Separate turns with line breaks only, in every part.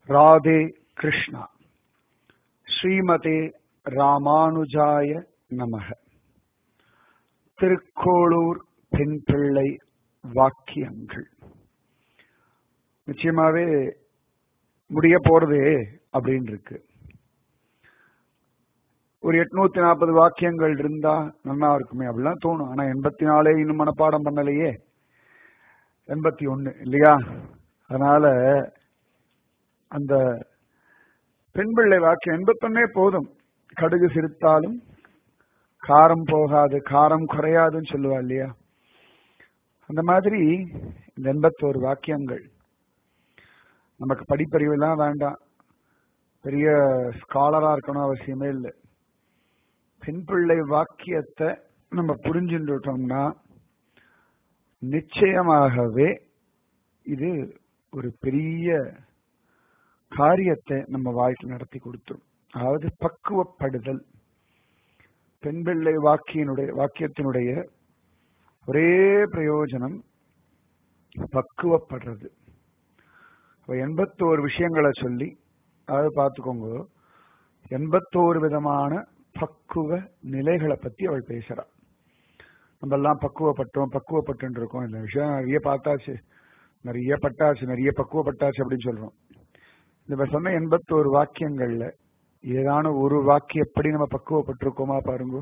ராதே கிருஷ்ணா ஸ்ரீமதே ராமானுஜாய நமக திருக்கோளூர் பெண் பிள்ளை வாக்கியங்கள் நிச்சயமாவே முடிய போறதே அப்படின்னு இருக்கு ஒரு எட்நூத்தி நாற்பது வாக்கியங்கள் இருந்தா நல்லா இருக்குமே அப்படிலாம் தோணும் ஆனா எண்பத்தி நாலே இன்னும் மனப்பாடம் பண்ணலையே எண்பத்தி ஒண்ணு இல்லையா அதனால அந்த பெண் பிள்ளை வாக்கியம் எண்பத்தொன்னே போதும் கடுகு சிரித்தாலும் காரம் போகாது காரம் குறையாதுன்னு சொல்லுவா இல்லையா அந்த மாதிரி இந்த எண்பத்தோரு வாக்கியங்கள் நமக்கு படிப்பறிவுலாம் வேண்டாம் பெரிய ஸ்காலரா இருக்கணும் அவசியமே இல்லை பெண் பிள்ளை வாக்கியத்தை நம்ம புரிஞ்சுட்டோம்னா நிச்சயமாகவே இது ஒரு பெரிய காரியத்தை நம்ம வாழ்க்கையில் நடத்தி கொடுத்துரும் அதாவது பக்குவப்படுதல் பெண் பிள்ளை வாக்கியனுடைய வாக்கியத்தினுடைய ஒரே பிரயோஜனம் பக்குவப்படுறது எண்பத்தோரு விஷயங்களை சொல்லி அதாவது பார்த்துக்கோங்க எண்பத்தோரு விதமான பக்குவ நிலைகளை பத்தி அவள் பேசுறா நம்ம எல்லாம் பக்குவப்பட்டோம் பக்குவப்பட்டு இருக்கோம் இந்த விஷயம் நிறைய பார்த்தாச்சு நிறைய பட்டாச்சு நிறைய பக்குவப்பட்டாச்சு அப்படின்னு சொல்றோம் இந்த சொன்ன எண்பத்தோரு வாக்கியங்கள்ல ஏதான ஒரு வாக்கியப்படி நம்ம பக்குவப்பட்டிருக்கோமா பாருங்க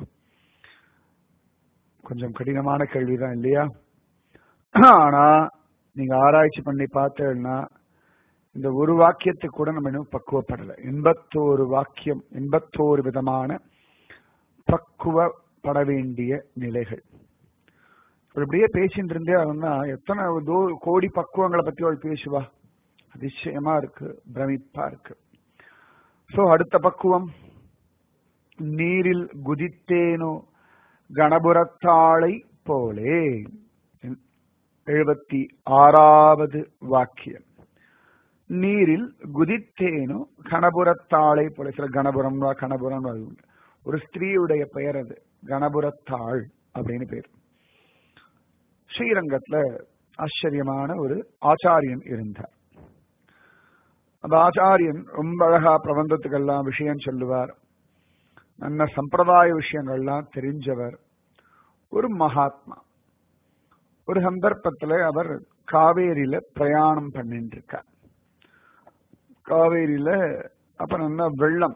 கொஞ்சம் கடினமான கேள்விதான் இல்லையா ஆனா நீங்க ஆராய்ச்சி பண்ணி பார்த்தேன்னா இந்த ஒரு வாக்கியத்துக்கு கூட நம்ம இன்னும் பக்குவப்படலை எண்பத்தோரு வாக்கியம் எண்பத்தோரு விதமான பக்குவப்பட வேண்டிய நிலைகள் இப்படியே பேசிட்டு இருந்தே அவன்னா எத்தனை கோடி பக்குவங்களை பத்தி அவள் பேசுவா அதிசயமா இருக்கு பிரமிப்பா இருக்கு சோ அடுத்த பக்குவம் நீரில் குதித்தேனோ கணபுரத்தாளை போலே எழுபத்தி ஆறாவது வாக்கியம் நீரில் குதித்தேனோ கணபுரத்தாளை போல சில கணபுரம் கணபுரம் ஒரு ஸ்திரீயுடைய பெயர் அது கணபுரத்தாள் அப்படின்னு பேர் ஸ்ரீரங்கத்துல ஆச்சரியமான ஒரு ஆச்சாரியன் இருந்தார் அந்த ஆச்சாரியன் ரொம்ப அழகா பிரபந்தத்துக்கெல்லாம் விஷயம் சொல்லுவார் நல்ல சம்பிரதாய விஷயங்கள்லாம் தெரிஞ்சவர் ஒரு மகாத்மா ஒரு சந்தர்ப்பத்துல அவர் காவேரியில பிரயாணம் பண்ணிட்டு இருக்கார் காவேரியில அப்ப நல்ல வெள்ளம்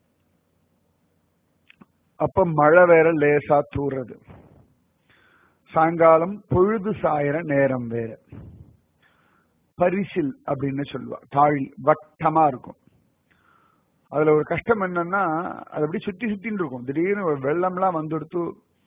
அப்ப மழை வேற லேசா தூறது சாயங்காலம் பொழுது சாயிற நேரம் வேற பரிசில் அப்படின்னு சொல்லுவா தாழி வட்டமா இருக்கும் அதுல ஒரு கஷ்டம் என்னன்னா அது அப்படி சுத்தி சுத்தின்னு இருக்கும் திடீர்னு ஒரு வெள்ளம்லாம் வந்துடுத்து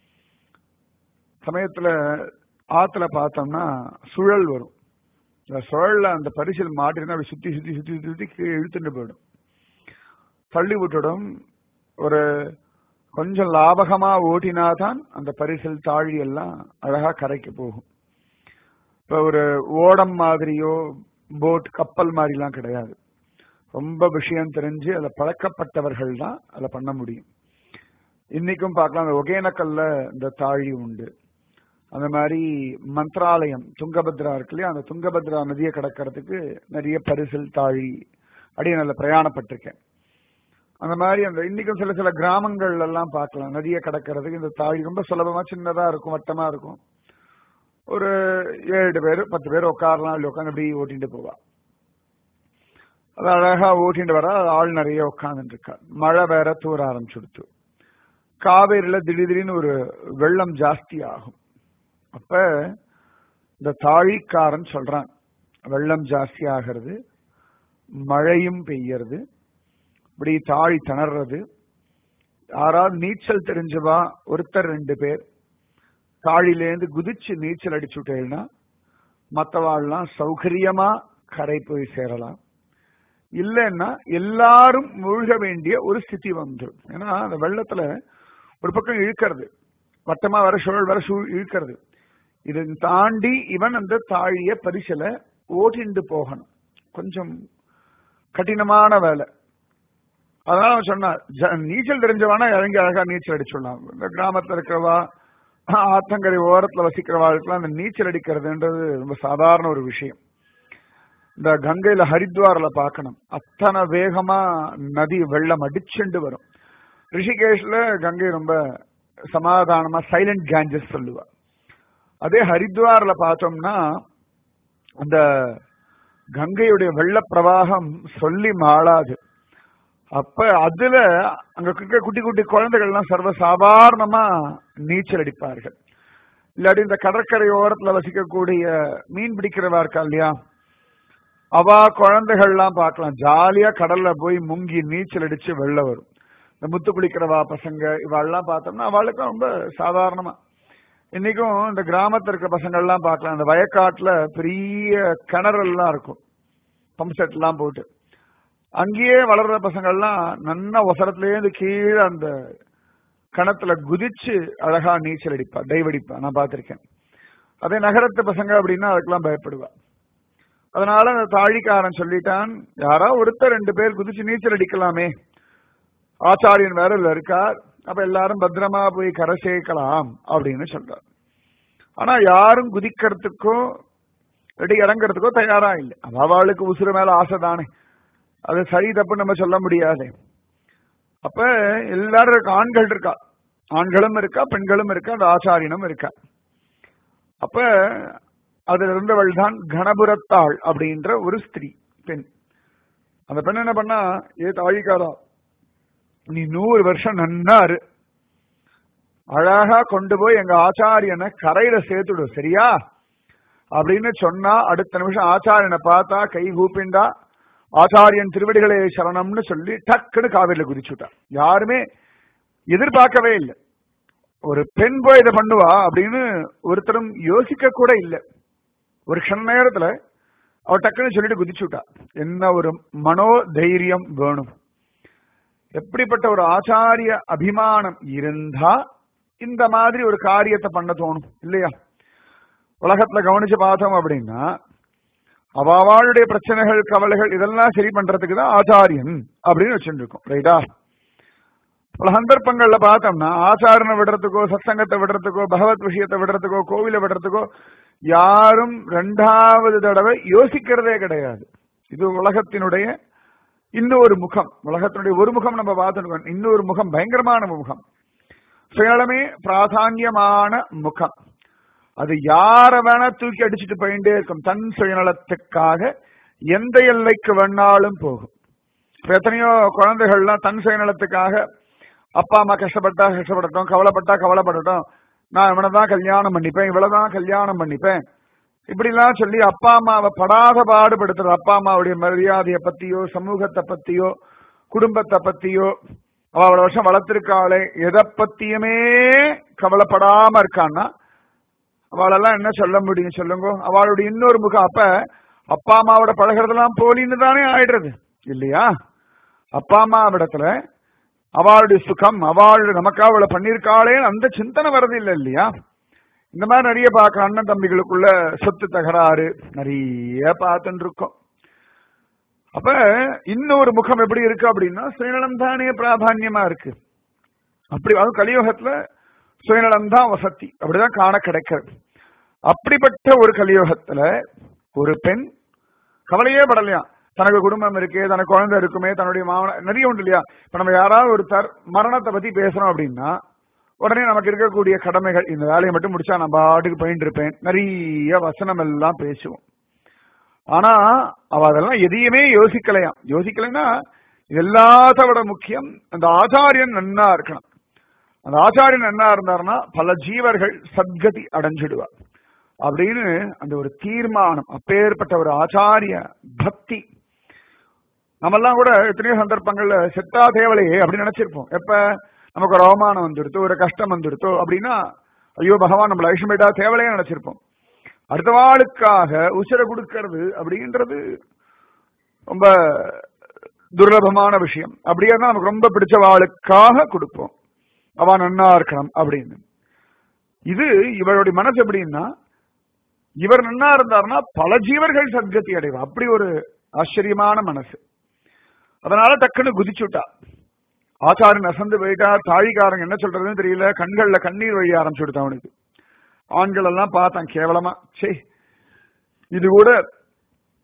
சமயத்துல ஆத்துல பார்த்தோம்னா சுழல் வரும் இந்த சுழல்ல அந்த பரிசில் மாட்டினா அப்படி சுத்தி சுத்தி சுத்தி சுத்தி சுத்தி கீழே இழுத்துட்டு போயிடும் தள்ளி விட்டுடும் ஒரு கொஞ்சம் லாபகமா ஓட்டினாதான் அந்த பரிசில் தாழி எல்லாம் அழகா கரைக்கு போகும் இப்ப ஒரு ஓடம் மாதிரியோ போட் கப்பல் மாதிரிலாம் கிடையாது ரொம்ப விஷயம் தெரிஞ்சு அதில் பழக்கப்பட்டவர்கள் தான் அதில் பண்ண முடியும் இன்னைக்கும் பார்க்கலாம் அந்த ஒகேனக்கல்ல இந்த தாழி உண்டு அந்த மாதிரி மந்த்ராலயம் துங்கபத்ரா இருக்கு இல்லையா அந்த துங்கபத்ரா நதியை கடக்கிறதுக்கு நிறைய பரிசில் தாழி அப்படியே நல்ல பிரயாணப்பட்டிருக்கேன் அந்த மாதிரி அந்த இன்னைக்கும் சில சில கிராமங்கள்ல எல்லாம் பார்க்கலாம் நதியை கடக்கிறதுக்கு இந்த தாழி ரொம்ப சுலபமா சின்னதா இருக்கும் வட்டமா இருக்கும் ஒரு ஏழு பேர் பத்து பேர் உட்காரலாம் இல்லை உட்காந்து அப்படி ஓட்டிட்டு போவா அது அழகா ஓட்டிட்டு வர ஆள் நிறைய உட்காந்துட்டு இருக்கா மழை வேற தூர ஆரம்பிச்சுடுத்து காவேரியில திடீர் திடீர்னு ஒரு வெள்ளம் ஜாஸ்தி ஆகும் அப்ப இந்த தாழிக்காரன் சொல்றான் வெள்ளம் ஜாஸ்தி ஆகிறது மழையும் பெய்யறது இப்படி தாழி திணறது யாராவது நீச்சல் தெரிஞ்சவா ஒருத்தர் ரெண்டு பேர் தாழிலேருந்து குதிச்சு நீச்சல் அடிச்சுட்டேன்னா மற்றவாள்லாம் சௌகரியமா கரை போய் சேரலாம் இல்லைன்னா எல்லாரும் மூழ்க வேண்டிய ஒரு ஸ்திதி வந்துடும் ஏன்னா அந்த வெள்ளத்துல ஒரு பக்கம் இழுக்கிறது வட்டமா வர சுழல் வர இழுக்கிறது இதை தாண்டி இவன் அந்த தாழிய பரிசல ஓட்டிண்டு போகணும் கொஞ்சம் கடினமான வேலை அதனால சொன்னா நீச்சல் தெரிஞ்சவானா இறங்கி அழகா நீச்சல் அடிச்சுடலாம் இந்த கிராமத்துல இருக்கிறவா ஆத்தங்கரை ஓரத்துல வசிக்கிறவாளுக்கெல்லாம் அந்த நீச்சல் அடிக்கிறதுன்றது ரொம்ப சாதாரண ஒரு விஷயம் இந்த கங்கையில ஹரித்வார்ல பார்க்கணும் அத்தனை வேகமா நதி வெள்ளம் அடிச்சுண்டு வரும் ரிஷிகேஷ்ல கங்கை ரொம்ப சமாதானமா சைலண்ட் கேஞ்சஸ் சொல்லுவா அதே ஹரித்வார்ல பார்த்தோம்னா அந்த கங்கையுடைய வெள்ள பிரவாகம் சொல்லி மாளாது அப்ப அதுல அங்க இருக்க குட்டி குட்டி குழந்தைகள்லாம் சர்வ சாதாரணமா நீச்சல் அடிப்பார்கள் இல்லாட்டி இந்த கடற்கரை ஓரத்துல வசிக்கக்கூடிய மீன் பிடிக்கிறவா இருக்கா இல்லையா அவா குழந்தைகள்லாம் பார்க்கலாம் ஜாலியா கடல்ல போய் முங்கி நீச்சல் அடிச்சு வெளில வரும் இந்த முத்து குளிக்கிறவா பசங்க இவாள்லாம் பார்த்தோம்னா அவளுக்கும் ரொம்ப சாதாரணமா இன்னைக்கும் இந்த கிராமத்துல இருக்க பசங்கள்லாம் பார்க்கலாம் இந்த வயக்காட்டுல பெரிய கிணறெல்லாம் இருக்கும் பம்ப் செட் எல்லாம் போட்டு அங்கேயே வளர்ற பசங்கள்லாம் நன்னா ஒசரத்துலேருந்து கீழே அந்த கிணத்துல குதிச்சு அழகா நீச்சல் அடிப்பா டைவ் அடிப்பா நான் பார்த்திருக்கேன் அதே நகரத்து பசங்க அப்படின்னா அதுக்கெல்லாம் பயப்படுவா அதனால அந்த தாழிக்காரன் சொல்லிட்டான் யாரா ஒருத்தர் ரெண்டு பேர் குதிச்சு நீச்சல் அடிக்கலாமே ஆச்சாரியன் வேற இதுல இருக்கார் அப்ப எல்லாரும் பத்திரமா போய் கரை சேர்க்கலாம் அப்படின்னு சொல்றார் ஆனா யாரும் குதிக்கிறதுக்கோ இல்லாட்டி இறங்குறதுக்கோ தயாரா இல்லை அவளுக்கு உசுறு மேல ஆசை தானே அது சரி தப்பு நம்ம சொல்ல முடியாது அப்ப எல்லாரும் இருக்கா ஆண்கள் இருக்கா ஆண்களும் இருக்கா பெண்களும் இருக்கா அந்த ஆச்சாரியனும் இருக்கா அப்ப அதுல இருந்தவள் தான் கணபுரத்தாள் அப்படின்ற ஒரு ஸ்திரீ பெண் அந்த பெண் என்ன பண்ணா ஏ தாழிக்காரா நீ நூறு வருஷம் நன்னாரு அழகா கொண்டு போய் எங்க ஆச்சாரியனை கரையில சேர்த்துடு சரியா அப்படின்னு சொன்னா அடுத்த நிமிஷம் ஆச்சாரியனை பார்த்தா கை கூப்பிண்டா ஆச்சாரியன் திருவடிகளே சரணம்னு சொல்லி டக்குன்னு காவிரியில குதிச்சுட்டா யாருமே எதிர்பார்க்கவே இல்லை ஒரு பெண் போய் இதை பண்ணுவா அப்படின்னு ஒருத்தரும் யோசிக்க கூட இல்லை ஒரு க்ஷண நேரத்துல அவ டக்குன்னு சொல்லிட்டு குதிச்சுட்டா என்ன ஒரு மனோ தைரியம் வேணும் எப்படிப்பட்ட ஒரு ஆச்சாரிய அபிமானம் இருந்தா இந்த மாதிரி ஒரு காரியத்தை பண்ண தோணும் இல்லையா உலகத்துல கவனிச்சு பார்த்தோம் அப்படின்னா அவாவாளுடைய பிரச்சனைகள் கவலைகள் இதெல்லாம் சரி பண்றதுக்கு தான் ஆச்சாரியன் அப்படின்னு வச்சுட்டு இருக்கோம் ரைட்டா பல சந்தர்ப்பங்கள்ல பார்த்தோம்னா ஆச்சாரனை விடுறதுக்கோ சத்சங்கத்தை விடுறதுக்கோ பகவத் விஷயத்தை விடுறதுக்கோ கோவிலை விடுறதுக்கோ யாரும் ரெண்டாவது தடவை யோசிக்கிறதே கிடையாது இது உலகத்தினுடைய இன்னொரு முகம் உலகத்தினுடைய ஒரு முகம் நம்ம பார்த்துருக்கோம் இன்னொரு முகம் பயங்கரமான முகம் சுயநலமே பிராதான்யமான முகம் அது யார வேணா தூக்கி அடிச்சுட்டு போயிட்டே இருக்கும் தன் சுயநலத்துக்காக எந்த எல்லைக்கு வேணாலும் போகும் இப்ப எத்தனையோ குழந்தைகள்லாம் தன் சுயநலத்துக்காக அப்பா அம்மா கஷ்டப்பட்டா கஷ்டப்படட்டும் கவலைப்பட்டா கவலைப்படட்டும் நான் இவனைதான் கல்யாணம் பண்ணிப்பேன் இவ்வளவுதான் கல்யாணம் பண்ணிப்பேன் இப்படிலாம் சொல்லி அப்பா அம்மாவை படாத பாடுபடுத்துறது அப்பா அம்மாவுடைய மரியாதையை பத்தியோ சமூகத்தை பத்தியோ குடும்பத்தை பத்தியோ அவ அவ்வளவு வருஷம் வளர்த்திருக்காளே எதை பத்தியுமே கவலைப்படாம இருக்கான்னா அவளெல்லாம் என்ன சொல்ல முடியும் சொல்லுங்க அவளுடைய இன்னொரு முகம் அப்ப அப்பா அம்மாவோட பழகிறதெல்லாம் போலின்னு தானே ஆயிடுறது இல்லையா அப்பா அம்மாவிடத்துல அவளுடைய சுகம் அவளுடைய நமக்கா அவளை பண்ணிருக்காளே அந்த சிந்தனை வர்றது இல்லை இல்லையா இந்த மாதிரி நிறைய பார்க்க அண்ணன் தம்பிகளுக்குள்ள சொத்து தகராறு நிறைய பார்த்துட்டு இருக்கோம் அப்ப இன்னொரு முகம் எப்படி இருக்கு அப்படின்னா சுயநலம் தானே பிராதான்யமா இருக்கு அப்படி அதுவும் கலியுகத்துல சுயநலம் தான் வசதி அப்படிதான் காண கிடைக்கிறது அப்படிப்பட்ட ஒரு கலியுகத்துல ஒரு பெண் கவலையே படலையா தனக்கு குடும்பம் இருக்கு தனக்கு குழந்தை இருக்குமே தன்னுடைய மாவன நிறைய உண்டு இல்லையா இப்ப நம்ம யாராவது ஒருத்தர் மரணத்தை பத்தி பேசுறோம் அப்படின்னா உடனே நமக்கு இருக்கக்கூடிய கடமைகள் இந்த வேலையை மட்டும் முடிச்சா நான் பாட்டுக்கு போயிட்டு இருப்பேன் நிறைய வசனம் எல்லாம் பேசுவோம் ஆனா அவ அதெல்லாம் எதையுமே யோசிக்கலையாம் யோசிக்கலைன்னா இது எல்லாத்த விட முக்கியம் அந்த ஆச்சாரியன் நன்னா இருக்கணும் அந்த ஆச்சாரியன் என்ன இருந்தாருன்னா பல ஜீவர்கள் சத்கதி அடைஞ்சிடுவார் அப்படின்னு அந்த ஒரு தீர்மானம் அப்பேற்பட்ட ஒரு ஆச்சாரிய பக்தி நம்மெல்லாம் கூட எத்தனையோ சந்தர்ப்பங்கள்ல செத்தா தேவலையே அப்படின்னு நினைச்சிருப்போம் எப்ப நமக்கு ஒரு அவமானம் வந்துடுத்தோ ஒரு கஷ்டம் வந்துடுத்தோ அப்படின்னா ஐயோ பகவான் நம்மள ஐஷமேட்டா தேவலையே நினைச்சிருப்போம் அடுத்த வாளுக்காக உசிர கொடுக்கறது அப்படின்றது ரொம்ப துர்லபமான விஷயம் அப்படியே தான் நமக்கு ரொம்ப பிடிச்ச வாளுக்காக கொடுப்போம் அவ நன்னா இருக்கணும் அப்படின்னு இது இவருடைய மனசு எப்படின்னா இவர் நன்னா இருந்தார்னா பல ஜீவர்கள் சத்கதி அடைவா அப்படி ஒரு ஆச்சரியமான மனசு அதனால டக்குன்னு குதிச்சுட்டா ஆச்சாரியன் அசந்து போயிட்டா தாழிக்காரங்க என்ன சொல்றதுன்னு தெரியல கண்கள்ல கண்ணீர் வழிய ஆரம்பிச்சுடுத்தான் அவனுக்கு ஆண்கள் எல்லாம் பார்த்தான் கேவலமா சே இது கூட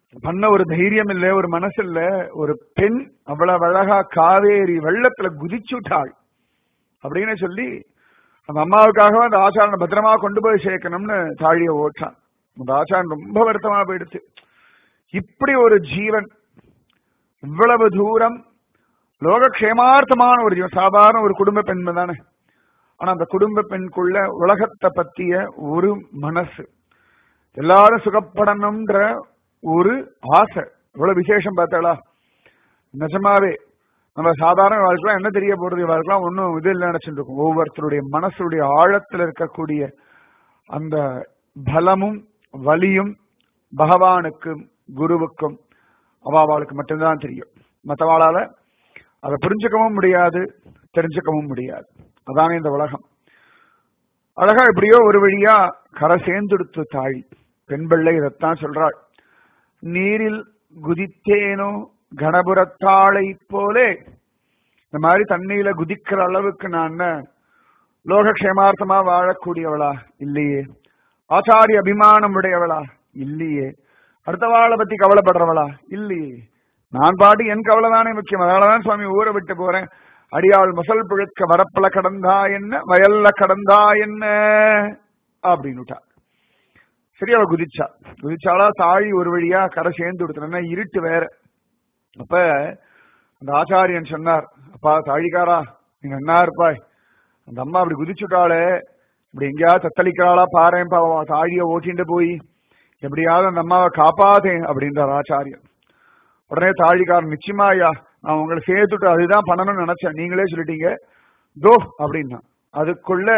பண்ண ஒரு தைரியம் இல்ல ஒரு மனசு இல்ல ஒரு பெண் அவ்வளவு அழகா காவேரி வெள்ளத்துல குதிச்சுட்டாள் அப்படின்னு சொல்லி அந்த அம்மாவுக்காக அந்த ஆச்சாரனை பத்திரமா கொண்டு போய் சேர்க்கணும்னு தாழிய ஓட்டான் அந்த ஆச்சாரன் ரொம்ப வருத்தமா போயிடுச்சு இப்படி ஒரு ஜீவன் இவ்வளவு தூரம் லோகக்ஷேமார்த்தமான ஒரு ஜீவன் சாதாரண ஒரு குடும்ப பெண் தானே ஆனா அந்த குடும்ப பெண்குள்ள உலகத்தை பத்திய ஒரு மனசு எல்லாரும் சுகப்படணும்ன்ற ஒரு ஆசை இவ்வளவு விசேஷம் பார்த்தாளா நிஜமாவே நம்ம சாதாரண வாழ்க்கைலாம் என்ன தெரிய போறது வாழ்க்கைலாம் ஒன்றும் இது இல்லை நினைச்சிட்டு இருக்கும் ஒவ்வொருத்தருடைய மனசுடைய ஆழத்தில் இருக்கக்கூடிய அந்த பலமும் வலியும் பகவானுக்கும் குருவுக்கும் அவாவாளுக்கு மட்டும்தான் தெரியும் மற்றவாளால அதை புரிஞ்சுக்கவும் முடியாது தெரிஞ்சுக்கவும் முடியாது அதானே இந்த உலகம் அழகா எப்படியோ ஒரு வழியா கரை சேர்ந்துடுத்து தாழி பெண் பிள்ளை இதைத்தான் சொல்றாள் நீரில் குதித்தேனோ கணபுரத்தாளை போலே இந்த மாதிரி தண்ணியில குதிக்கிற அளவுக்கு நான் லோகக்ஷேமார்த்தமா வாழக்கூடியவளா இல்லையே ஆச்சாரிய அபிமானம் உடையவளா இல்லையே அடுத்தவாளை பத்தி கவலைப்படுறவளா இல்லையே நான் பாட்டு என் கவலை தானே முக்கியம் அதனாலதான் சுவாமி ஊரை விட்டு போறேன் அடியாள் முசல் புழுக்க வரப்பல கடந்தா என்ன வயல்ல கடந்தா என்ன அப்படின்னுட்டா சரி அவ குதிச்சா குதிச்சாலா தாழி ஒரு வழியா கரை சேர்ந்து கொடுத்தனா இருட்டு வேற அப்ப அந்த ஆச்சாரியன் சொன்னார் அப்பா தாழிக்காரா நீங்க என்ன இருப்பாய் அந்த அம்மா அப்படி குதிச்சுட்டாளே இப்படி எங்கேயாவது தத்தளிக்கிறாளா பாருப்பா தாழிய ஓட்டிட்டு போய் எப்படியாவது அந்த அம்மாவை காப்பாத்தேன் அப்படின்றார் ஆச்சாரியன் உடனே தாழிக்காரன் நிச்சயமா ஐயா நான் உங்களை சேர்த்துட்டு அதுதான் பண்ணணும்னு நினைச்சேன் நீங்களே சொல்லிட்டீங்க தோ அப்படின்னா அதுக்குள்ள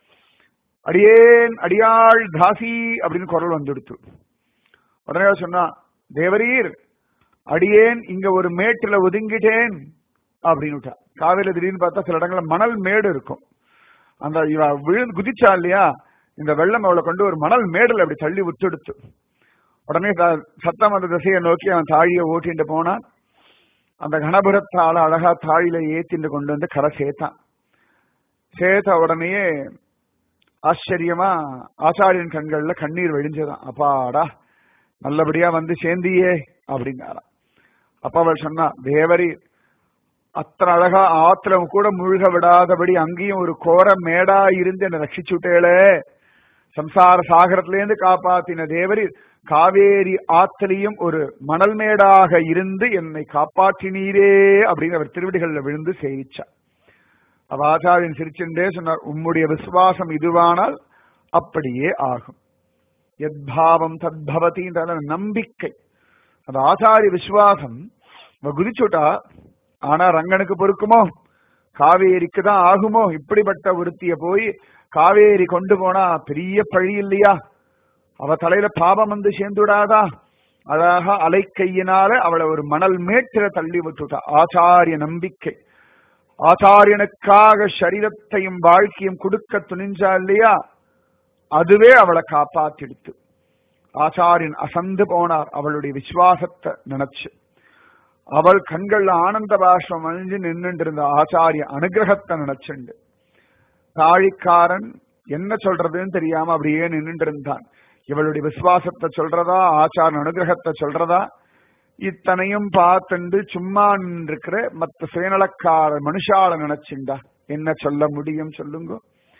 அடியேன் அடியாள் தாசி அப்படின்னு குரல் வந்துடுத்து உடனே சொன்னா தேவரீர் அடியேன் இங்க ஒரு மேட்டுல ஒதுங்கிட்டேன் அப்படின்னு காவிரியில திடீர்னு பார்த்தா சில இடங்கள்ல மணல் மேடு இருக்கும் அந்த இவ விழுந்து குதிச்சா இல்லையா இந்த வெள்ளம் அவளை கொண்டு ஒரு மணல் மேடுல அப்படி தள்ளி விட்டுடுத்து உடனே சத்தம் அந்த திசையை நோக்கி அவன் தாழிய ஓட்டிட்டு போனான் அந்த கணபுரத்தால அழகா தாழில ஏத்திட்டு கொண்டு வந்து கரை சேர்த்தான் சேர்த்த உடனேயே ஆச்சரியமா ஆச்சாரியன் கண்கள்ல கண்ணீர் வெடிஞ்சதான் அப்பாடா நல்லபடியா வந்து சேர்ந்தியே அப்படின்னாராம் அப்ப அவள் சொன்னா தேவரி அத்தனை அழகா ஆத்திரம் கூட முழுக விடாதபடி அங்கேயும் ஒரு கோர மேடா இருந்து என்னை ரட்சிச்சு விட்டேளே சம்சார சாகரத்திலேருந்து காப்பாத்தின தேவரி காவேரி ஆத்திலையும் ஒரு மணல் மேடாக இருந்து என்னை காப்பாற்றினீரே அப்படின்னு அவர் திருவிடிகள்ல விழுந்து சேவிச்சார் அவ ஆச்சாரியன் சிரிச்சுட்டே சொன்னார் உம்முடைய விசுவாசம் இதுவானால் அப்படியே ஆகும் எத்பாவம் தத்பவதின்ற நம்பிக்கை அந்த ஆச்சாரிய விசுவாசம் குதிச்சுட்டா ஆனா ரங்கனுக்கு பொறுக்குமோ காவேரிக்கு தான் ஆகுமோ இப்படிப்பட்ட ஒருத்திய போய் காவேரி கொண்டு போனா பெரிய பழி இல்லையா அவ தலையில பாபம் வந்து சேர்ந்துடாதா அழகா அலைக்கையினால அவளை ஒரு மணல் மேட்டில தள்ளி விட்டுட்டா ஆச்சாரிய நம்பிக்கை ஆச்சாரியனுக்காக சரீரத்தையும் வாழ்க்கையும் கொடுக்க துணிஞ்சா இல்லையா அதுவே அவளை காப்பாத்திடுத்து ஆச்சாரியன் அசந்து போனார் அவளுடைய விசுவாசத்தை நினைச்சு அவள் கண்கள்ல ஆனந்த பாஷ்பம் அணிஞ்சு நின்றுட்டு இருந்த ஆச்சாரிய அனுகிரகத்தை நினைச்சுண்டு தாழிக்காரன் என்ன சொல்றதுன்னு தெரியாம அப்படியே நின்றுட்டு இருந்தான் இவளுடைய விசுவாசத்தை சொல்றதா ஆச்சார அனுகிரகத்தை சொல்றதா இத்தனையும் பார்த்துண்டு சும்மா இருக்கிற மத்த சுயநலக்கார மனுஷால நினைச்சுண்டா என்ன சொல்ல முடியும் சொல்லுங்க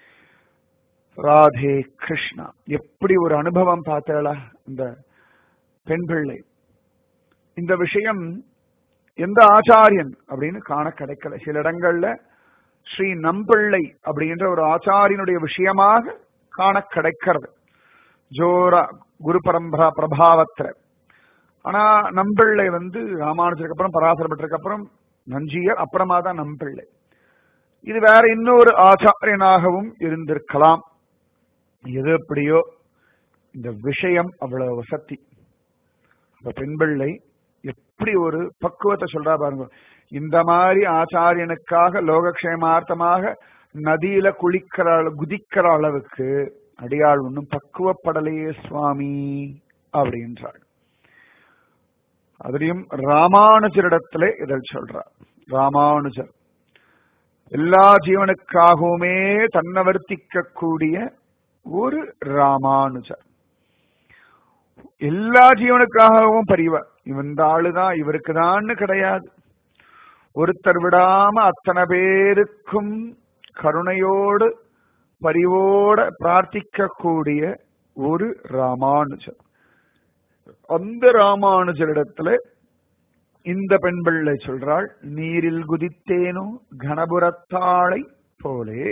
ராதே கிருஷ்ணா எப்படி ஒரு அனுபவம் பார்த்தல இந்த பெண் பிள்ளை இந்த விஷயம் எந்த ஆச்சாரியன் அப்படின்னு காண கிடைக்கல சில இடங்கள்ல ஸ்ரீ நம்பிள்ளை அப்படின்ற ஒரு ஆச்சாரியனுடைய விஷயமாக காண கிடைக்கிறது ஜோரா குரு பரம்பரா பிரபாவத்துல ஆனா நம்பிள்ளை வந்து ராமானுஜருக்கு அப்புறம் பராசரப்பட்டதுக்கு அப்புறம் நஞ்சியர் அப்புறமா தான் நம்பிள்ளை இது வேற இன்னொரு ஆச்சாரியனாகவும் இருந்திருக்கலாம் எது எப்படியோ இந்த விஷயம் அவ்வளவு வசதி அந்த பெண்பிள்ளை எப்படி ஒரு பக்குவத்தை சொல்றா பாருங்க இந்த மாதிரி ஆச்சாரியனுக்காக லோகக்ஷேமார்த்தமாக நதியில குளிக்கிற குதிக்கிற அளவுக்கு அடியாள் ஒன்றும் பக்குவப்படலையே சுவாமி அப்படின்றாள் அதுலயும் ராமானுஜரிடத்திலே இதில் சொல்றார் ராமானுஜர் எல்லா ஜீவனுக்காகவுமே தன்னவர்த்திக்க கூடிய ஒரு ராமானுஜர் எல்லா ஜீவனுக்காகவும் பரிவார் இந்த ஆளுதான் இவருக்கு தான் கிடையாது ஒருத்தர் விடாம அத்தனை பேருக்கும் கருணையோடு பரிவோட பிரார்த்திக்கக்கூடிய ஒரு ராமானுஜர் அந்த ராமானுஜரிடத்துல இந்த பெண் பிள்ளை சொல்றாள் நீரில் குதித்தேனோ கணபுரத்தாளை போலே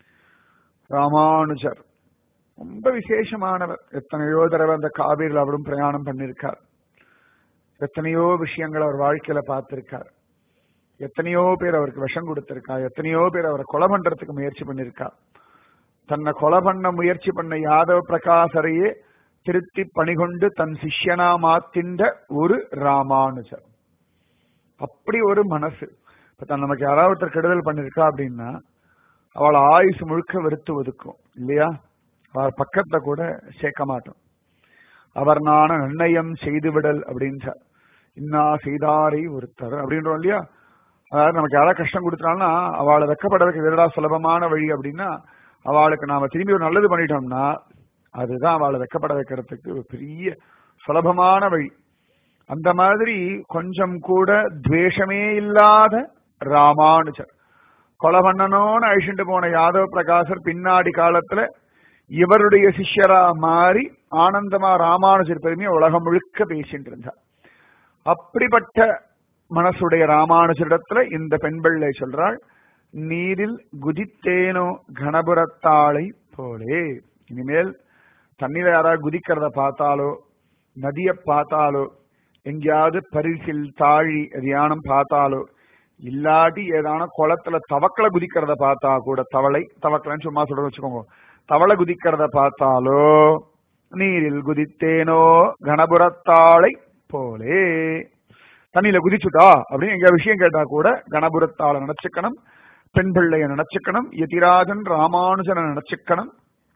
ராமானுஜர் ரொம்ப விசேஷமானவர் எத்தனையோ தடவை அந்த காவிரியில் அவரும் பிரயாணம் பண்ணிருக்கார் எத்தனையோ விஷயங்கள் அவர் வாழ்க்கையில பார்த்திருக்கார் எத்தனையோ பேர் அவருக்கு விஷம் கொடுத்திருக்கா எத்தனையோ பேர் அவரை கொலை பண்றதுக்கு முயற்சி பண்ணிருக்கா தன்னை கொலை பண்ண முயற்சி பண்ண யாதவ பிரகாசரையே திருத்தி பணிகொண்டு தன் சிஷ்யனா மாத்தின்ற ஒரு ராமானுஜர் அப்படி ஒரு மனசு இப்ப தன் நமக்கு யாராவது ஒருத்தர் கெடுதல் பண்ணிருக்கா அப்படின்னா அவளை ஆயுசு முழுக்க வெறுத்து ஒதுக்கும் இல்லையா அவர் பக்கத்துல கூட சேர்க்க மாட்டோம் அவர் நான நிர்ணயம் செய்து விடல் அப்படின்றார் இன்னா செய்தாரை ஒருத்தர் அப்படின்றோம் இல்லையா அதாவது நமக்கு யாராவது கஷ்டம் கொடுத்தாங்கன்னா அவளை வெக்கப்படுறதுக்கு எதிரடா சுலபமான வழி அப்படின்னா அவளுக்கு நாம திரும்பி ஒரு நல்லது பண்ணிட்டோம்னா அதுதான் அவளை வெக்கப்பட வைக்கிறதுக்கு ஒரு பெரிய சுலபமான வழி அந்த மாதிரி கொஞ்சம் கூட துவேஷமே இல்லாத ராமானுஜர் கொலை பண்ணணும்னு அழிச்சுட்டு போன யாதவ பிரகாசர் பின்னாடி காலத்துல இவருடைய சிஷ்யரா மாறி ஆனந்தமா ராமானுஜர் பெருமையை உலகம் முழுக்க பேசிட்டு இருந்தார் அப்படிப்பட்ட மனசுடைய ராமானுஜரிடத்துல இந்த பெண் பிள்ளை சொல்றாள் நீரில் குதித்தேனோ கணபுரத்தாளை போலே இனிமேல் தண்ணீர யாராவது குதிக்கிறத பார்த்தாலோ நதிய பார்த்தாலோ எங்கேயாவது பரிசில் தாழி தியானம் பார்த்தாலோ இல்லாட்டி ஏதான குளத்துல தவக்கலை குதிக்கிறத பார்த்தா கூட தவளை தவக்கலைன்னு சும்மா சொல்ற வச்சுக்கோங்க தவளை குதிக்கிறத பார்த்தாலோ நீரில் குதித்தேனோ கணபுரத்தாளை போலே தண்ணியில குதிச்சுட்டா அப்படின்னு எங்க விஷயம் கேட்டா கூட கணபுரத்தாளை நினைச்சுக்கணும் பெண் பிள்ளைய நினைச்சுக்கணும் யதிராஜன் ராமானுஜனை நினைச்சுக்கணும்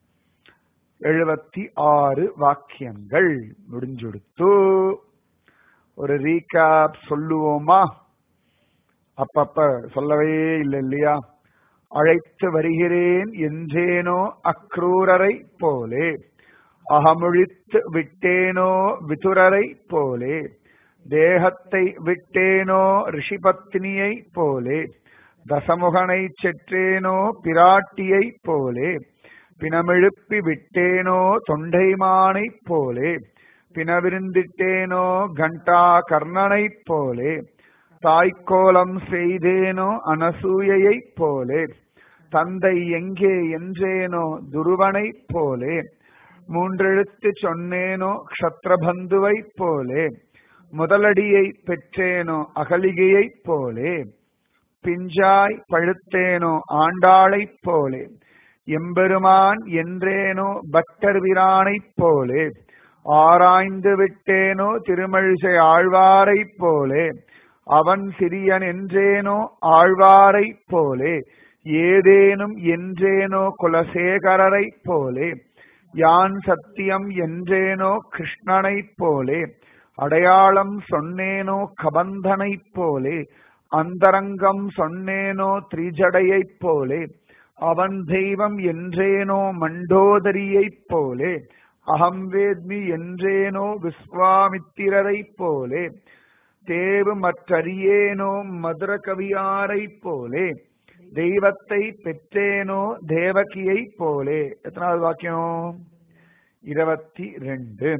எழுபத்தி ஆறு வாக்கியங்கள் முடிஞ்சுடுத்து ஒரு ரீகேப் சொல்லுவோமா அப்பப்ப சொல்லவே இல்லை இல்லையா அழைத்து வருகிறேன் என்றேனோ அக்ரூரரை போலே அகமுழித்து விட்டேனோ விதுரரை போலே தேகத்தை விட்டேனோ ரிஷிபத்னியை போலே தசமுகனை செற்றேனோ பிராட்டியை போலே பிணமெழுப்பி விட்டேனோ தொண்டைமானை போலே பிணவிருந்திட்டேனோ கண்டா கர்ணனை போலே தாய்க்கோலம் செய்தேனோ அனசூயையை போலே தந்தை எங்கே என்றேனோ துருவனை போலே மூன்றெழுத்து சொன்னேனோ க்ஷத்ரபந்துவை போலே முதலடியை பெற்றேனோ அகலிகையைப் போலே பிஞ்சாய் பழுத்தேனோ ஆண்டாளைப் போலே எம்பெருமான் என்றேனோ பக்தர் வீரானைப் போலே ஆராய்ந்து விட்டேனோ திருமழிசை ஆழ்வாரைப் போலே அவன் சிறியன் என்றேனோ ஆழ்வாரைப் போலே ஏதேனும் என்றேனோ குலசேகரரைப் போலே யான் சத்தியம் என்றேனோ கிருஷ்ணனைப் போலே அடையாளம் சொன்னேனோ கபந்தனைப் போலே அந்தரங்கம் சொன்னேனோ திரிஜடையைப் போலே அவன் தெய்வம் என்றேனோ மண்டோதரியைப் போலே அகம் வேத்மி என்றேனோ விஸ்வாமித்திரரைப் போலே தேவு மற்றறியேனோ மதுர கவியாரைப் போலே தெய்வத்தை பெற்றேனோ தேவகியைப் போலே எத்தனாவது வாக்கியம் இருபத்தி ரெண்டு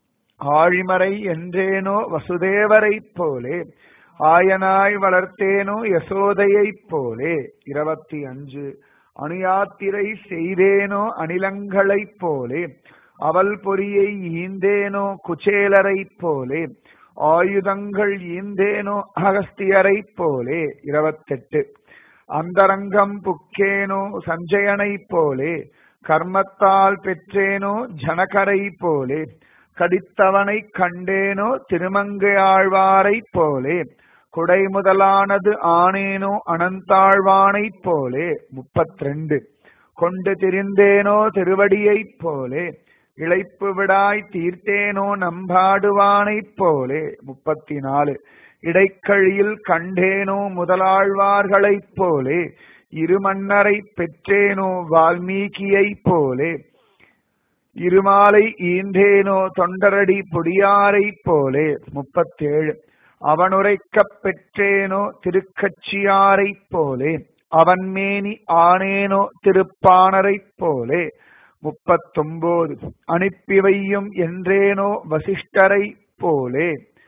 ஆழிமறை என்றேனோ வசுதேவரைப் போலே ஆயனாய் வளர்த்தேனோ யசோதையைப் போலே இருபத்தி அஞ்சு அணுயாத்திரை செய்தேனோ அணிலங்களைப் போலே அவல் பொறியை ஈந்தேனோ குச்சேலரைப் போலே ஆயுதங்கள் ஈந்தேனோ அகஸ்தியரைப் போலே இருபத்தெட்டு அந்தரங்கம் புக்கேனோ சஞ்சயனைப் போலே கர்மத்தால் பெற்றேனோ ஜனகரை போலே கடித்தவனை கண்டேனோ திருமங்கையாழ்வாரைப் போலே குடை முதலானது ஆனேனோ அனந்தாழ்வானைப் போலே முப்பத்திரெண்டு கொண்டு திரிந்தேனோ திருவடியைப் போலே இழைப்பு விடாய் தீர்த்தேனோ நம்பாடுவானைப் போலே முப்பத்தி நாலு இடைக்கழியில் கண்டேனோ முதலாழ்வார்களைப் போலே இருமன்னரை பெற்றேனோ வால்மீகியைப் போலே இருமாலை ஈந்தேனோ தொண்டரடி பொடியாரை போலே முப்பத்தேழு அவனுரைக்கப் பெற்றேனோ திருக்கட்சியாரைப் போலே அவன் மேனி ஆனேனோ திருப்பாணரைப் போலே முப்பத்தொன்பது அனுப்பி வையும் என்றேனோ வசிஷ்டரை போலே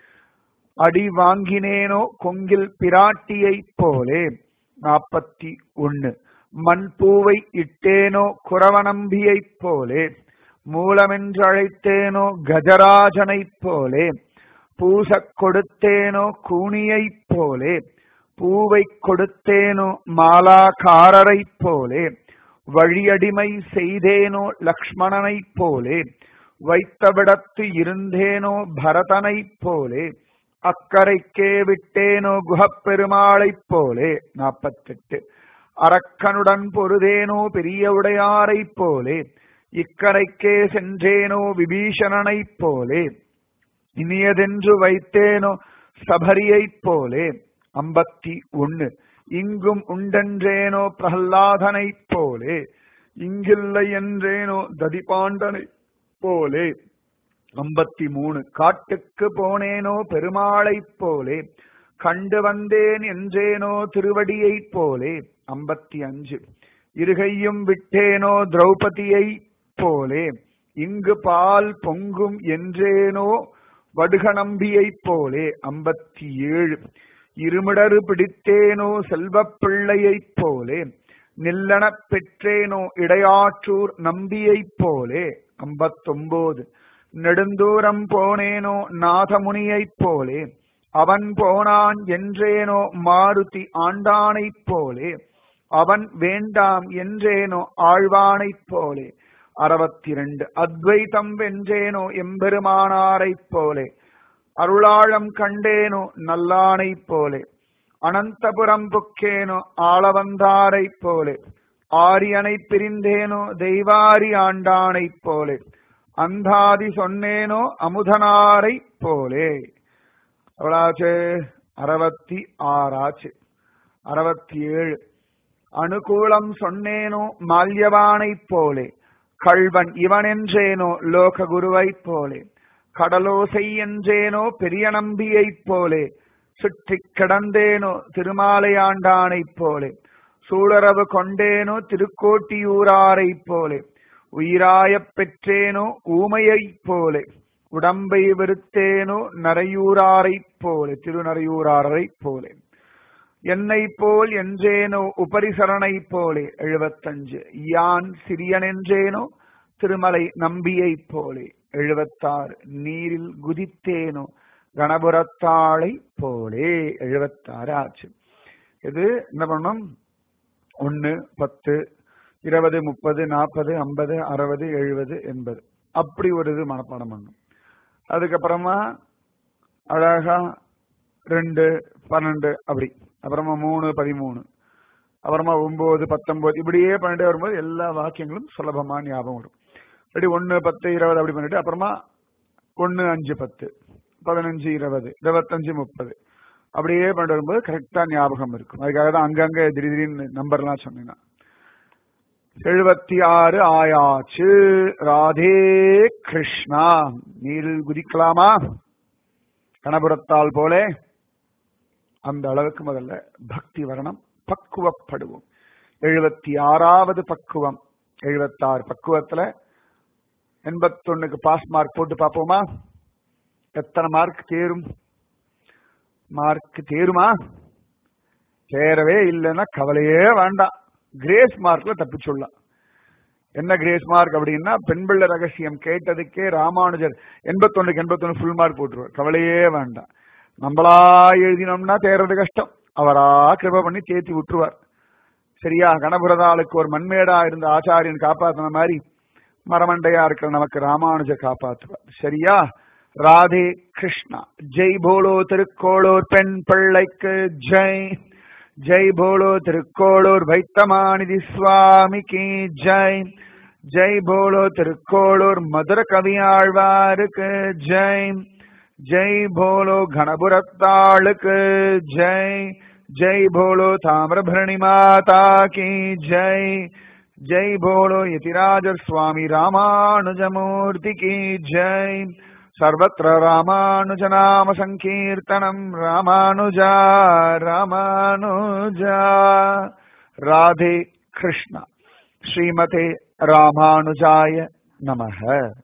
அடி வாங்கினேனோ கொங்கில் பிராட்டியைப் போலே நாற்பத்தி ஒன்னு மண் பூவை இட்டேனோ குறவனம்பியைப் போலே மூலமென்றழைத்தேனோ கஜராஜனைப் போலே பூசக் கொடுத்தேனோ கூனியைப் போலே பூவை கொடுத்தேனோ மாலாக்காரரைப் போலே வழியடிமை செய்தேனோ லக்ஷ்மணனைப் போலே வைத்தவிடத்து இருந்தேனோ பரதனைப் போலே அக்கரைக்கே விட்டேனோ குஹப்பெருமாளைப் போலே நாற்பத்தெட்டு அரக்கனுடன் பொருதேனோ பெரிய உடையாரைப் போலே இக்கரைக்கே சென்றேனோ விபீஷணனைப் போலே இனியதென்று வைத்தேனோ சபரியைப் போலே ஐம்பத்தி ஒன்னு இங்கும் உண்டென்றேனோ பிரஹ்லாதனைப் போலே இங்கில்லை என்றேனோ ததிபாண்டனைப் போலே ஐம்பத்தி மூணு காட்டுக்கு போனேனோ பெருமாளைப் போலே கண்டு வந்தேன் என்றேனோ திருவடியைப் போலே ஐம்பத்தி அஞ்சு இருகையும் விட்டேனோ திரௌபதியைப் போலே இங்கு பால் பொங்கும் என்றேனோ வடுகநம்பியைப் போலே ஐம்பத்தி ஏழு இருமிடறு பிடித்தேனோ செல்வப் பிள்ளையைப் போலே நில்லனப் பெற்றேனோ இடையாற்றூர் நம்பியைப் போலே ஐம்பத்தொன்பது நெடுந்தூரம் போனேனோ நாதமுனியைப் போலே அவன் போனான் என்றேனோ மாருதி ஆண்டானைப் போலே அவன் வேண்டாம் என்றேனோ ஆழ்வானைப் போலே அறுபத்தி ரெண்டு அத்வைதம் வென்றேனோ எம்பெருமானாரைப் போலே அருளாழம் கண்டேனோ நல்லானைப் போலே அனந்தபுரம் புக்கேனோ ஆளவந்தாரைப் போலே ஆரியனை பிரிந்தேனோ தெய்வாரி ஆண்டானைப் போலே அந்தாதி சொன்னேனோ அமுதனாரைப் போலே எவ்வளாச்சு அறுபத்தி ஆறாச்சு அறுபத்தி ஏழு அனுகூலம் சொன்னேனோ மால்யவானைப் போலே கள்வன் இவனென்றேனோ லோக குருவைப் போலே கடலோசை என்றேனோ பெரிய நம்பியைப் போலே சுற்றி கிடந்தேனோ திருமாலையாண்டானைப் போலே சூழரவு கொண்டேனோ திருக்கோட்டியூராரைப் போலே உயிராயப் பெற்றேனோ ஊமையைப் போலே உடம்பை வெறுத்தேனோ நரையூராரைப் போலே திருநரையூராரைப் போலே என்னை போல் என்றேனோ உபரிசரணைப் போலே எழுபத்தஞ்சு யான் சிறியனென்றேனோ திருமலை நம்பியைப் போலே எழுபத்தாறு நீரில் குதித்தேனோ கணபுரத்தாளை போலே எழுபத்தாறு ஆச்சு இது என்ன பண்ணணும் ஒன்னு பத்து இருபது முப்பது நாற்பது ஐம்பது அறுபது எழுபது எண்பது அப்படி ஒரு இது மனப்பாடம் பண்ணும் அதுக்கப்புறமா அழகா ரெண்டு பன்னெண்டு அப்படி அப்புறமா மூணு பதிமூணு அப்புறமா ஒன்பது பத்தொன்பது இப்படியே பண்ணிட்டே வரும்போது எல்லா வாக்கியங்களும் சுலபமா ஞாபகம் வரும் அப்படி ஒன்னு பத்து இருபது அப்படி பண்ணிட்டு அப்புறமா ஒன்னு அஞ்சு பத்து பதினஞ்சு இருபது இருபத்தஞ்சு முப்பது அப்படியே பண்ணிட்டு வரும்போது கரெக்டா ஞாபகம் இருக்கும் அதுக்காக தான் அங்கங்க திடீர் திடீர்னு நம்பர்லாம் சொன்னீங்கன்னா எழுபத்தி ஆறு ஆயாச்சு ராதே கிருஷ்ணா நீரில் குதிக்கலாமா கணபுரத்தால் போலே அந்த அளவுக்கு முதல்ல பக்தி வரணும் பக்குவப்படுவோம் எழுபத்தி ஆறாவது பக்குவம் எழுபத்தாறு பக்குவத்துல எண்பத்தொன்னுக்கு பாஸ் மார்க் போட்டு பார்ப்போமா எத்தனை மார்க் தேரும் மார்க் தேருமா தேரவே இல்லைன்னா கவலையே வேண்டாம் கிரேஸ் மார்க்ல தப்பிச்சுடலாம் என்ன கிரேஸ் மார்க் அப்படின்னா பெண் பிள்ளை ரகசியம் கேட்டதுக்கே ராமானுஜர் எண்பத்தொன்னுக்கு எண்பத்தொன்னு ஃபுல் மார்க் போட்டுருவார் கவலையே வேண்டாம் நம்மளா எழுதினோம்னா தேர்றது கஷ்டம் அவரா கிருப பண்ணி தேத்தி விட்டுருவார் சரியா கணபுரதாளுக்கு ஒரு மண்மேடா இருந்த ஆச்சாரியன் காப்பாத்தின மாதிரி மரமண்டையா இருக்கிற நமக்கு ராமானுஜர் காப்பாற்றுவார் சரியா ராதே கிருஷ்ணா ஜெய் போலோ திருக்கோளூர் பெண் பிள்ளைக்கு ஜெய் ஜெய் போலோ திருக்கோளூர் வைத்தமாநிதி சுவாமிக்கு ஜெய் ஜெய் போலோ திருக்கோளூர் மதுர கவியாழ்வாருக்கு ஜெய் ஜெய் போலோ கணபுரத்தாளுக்கு ஜெய் ஜெய் போலோ தாமிரபரணி மாதா கி ஜெய் जय बोलो यतिराज स्वामी रामानुजमूर्ति की जय सर्वत्र रामानुजनाम संकीर्तनम रामानुजा रामानुजा राधे कृष्ण श्रीमते रामानुजाय नमः